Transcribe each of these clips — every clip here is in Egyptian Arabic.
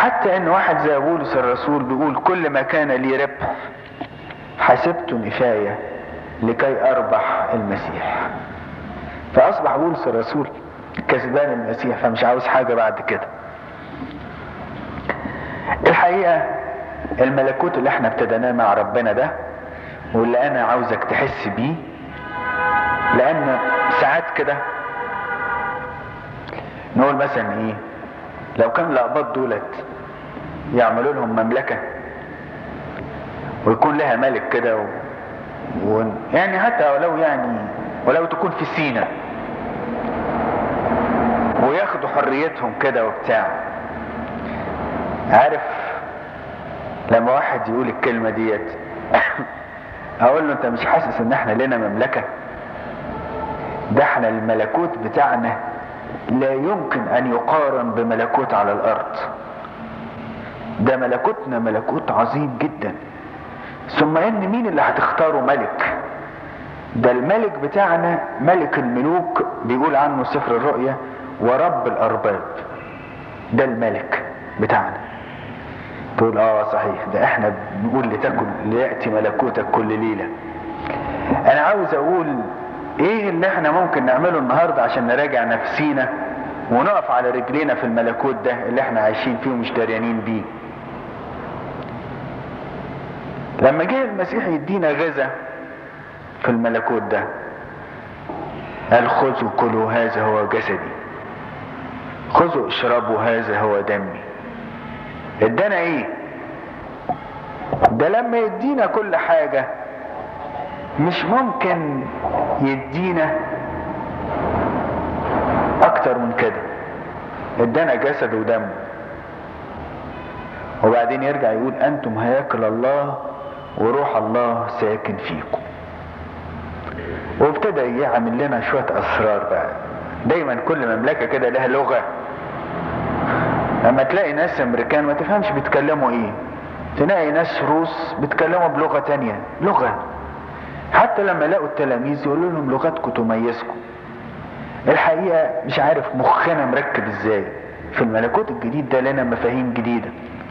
حتى ان واحد زي بولس الرسول بيقول كل ما كان لي ربح حسبت نفاية لكي اربح المسيح فاصبح بولس الرسول كسبان المسيح فمش عاوز حاجة بعد كده الحقيقة الملكوت اللي احنا ابتديناه مع ربنا ده واللي انا عاوزك تحس بيه لان ساعات كده نقول مثلا ايه لو كان الاقباط دولت يعملوا لهم مملكة ويكون لها ملك كده و... و... يعني حتى ولو يعني ولو تكون في سينا وياخدوا حريتهم كده وبتاع عارف لما واحد يقول الكلمة ديت اقول له انت مش حاسس ان احنا لنا مملكة ده احنا الملكوت بتاعنا لا يمكن ان يقارن بملكوت على الارض ده ملكوتنا ملكوت عظيم جدا ثم ان مين اللي هتختاره ملك ده الملك بتاعنا ملك الملوك بيقول عنه سفر الرؤيا ورب الارباب ده الملك بتاعنا تقول اه صحيح ده احنا بنقول لتكن لياتي ملكوتك كل ليله انا عاوز اقول ايه اللي احنا ممكن نعمله النهارده عشان نراجع نفسينا ونقف على رجلينا في الملكوت ده اللي احنا عايشين فيه ومش دريانين بيه لما جه المسيح يدينا غذا في الملكوت ده قال خذوا كلوا هذا هو جسدي خذوا اشربوا هذا هو دمي ادانا ايه ده لما يدينا كل حاجة مش ممكن يدينا اكتر من كده ادانا جسد ودم وبعدين يرجع يقول انتم هياكل الله وروح الله ساكن فيكم وابتدى يعمل لنا شوية اسرار بقى دايما كل مملكة كده لها لغة لما تلاقي ناس امريكان ما تفهمش بيتكلموا ايه تلاقي ناس روس بيتكلموا بلغة تانية لغة حتى لما لقوا التلاميذ يقولوا لهم لغتكم تميزكم الحقيقة مش عارف مخنا مركب ازاي في الملكوت الجديد ده لنا مفاهيم جديدة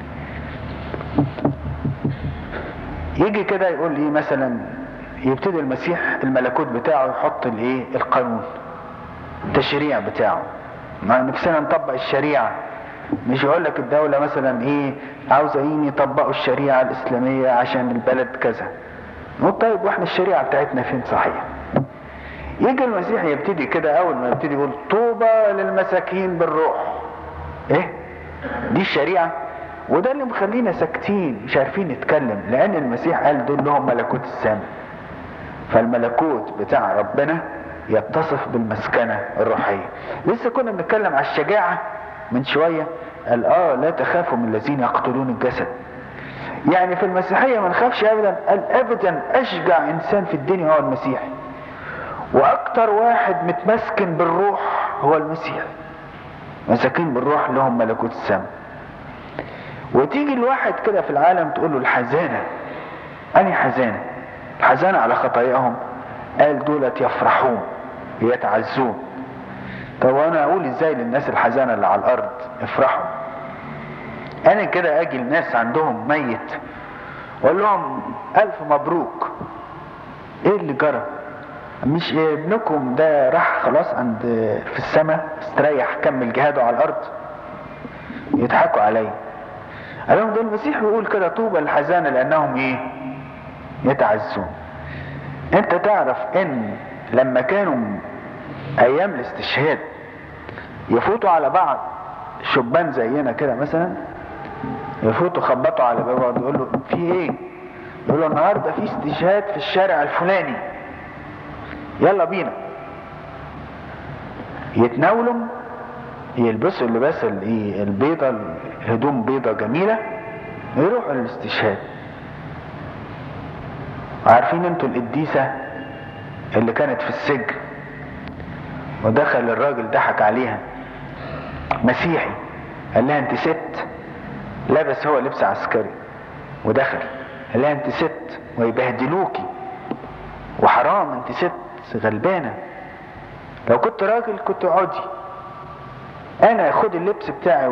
يجي كده يقول ايه مثلا يبتدي المسيح الملكوت بتاعه يحط الايه القانون التشريع بتاعه ما نفسنا نطبق الشريعة مش يقول لك الدولة مثلا ايه عاوزين يطبقوا الشريعة الاسلامية عشان البلد كذا نقول طيب واحنا الشريعة بتاعتنا فين صحيح يجي المسيح يبتدي كده اول ما يبتدي يقول طوبى للمساكين بالروح ايه دي الشريعة وده اللي مخلينا ساكتين مش عارفين نتكلم لان المسيح قال دول لهم ملكوت السماء فالملكوت بتاع ربنا يتصف بالمسكنة الروحية لسه كنا بنتكلم على الشجاعة من شوية قال اه لا تخافوا من الذين يقتلون الجسد يعني في المسيحية ما نخافش ابدا قال ابدا اشجع انسان في الدنيا هو المسيح واكتر واحد متمسكن بالروح هو المسيح مساكين بالروح لهم ملكوت السماء وتيجي الواحد كده في العالم تقول له الحزانة أني حزانة الحزانة على خطاياهم قال دولت يفرحون يتعزون طب وانا اقول ازاي للناس الحزانة اللي على الارض افرحوا انا كده اجي الناس عندهم ميت واقول لهم الف مبروك ايه اللي جرى مش ابنكم ده راح خلاص عند في السماء استريح كمل جهاده على الارض يضحكوا عليا قال لهم ده المسيح بيقول كده طوبى الحزانة لانهم ايه يتعزون انت تعرف ان لما كانوا ايام الاستشهاد يفوتوا على بعض شبان زينا كده مثلا يفوتوا خبطوا على باب بعض يقول له في ايه يقول له النهارده في استشهاد في الشارع الفلاني يلا بينا يتناولوا يلبسوا اللباس الايه البيضة الهدوم بيضة جميلة يروحوا للاستشهاد عارفين انتوا القديسة اللي كانت في السجن ودخل الراجل ضحك عليها مسيحي قال لها انت ست لابس هو لبس عسكري ودخل قال لها انت ست ويبهدلوكي وحرام انت ست غلبانه لو كنت راجل كنت اقعدي انا خد اللبس بتاعي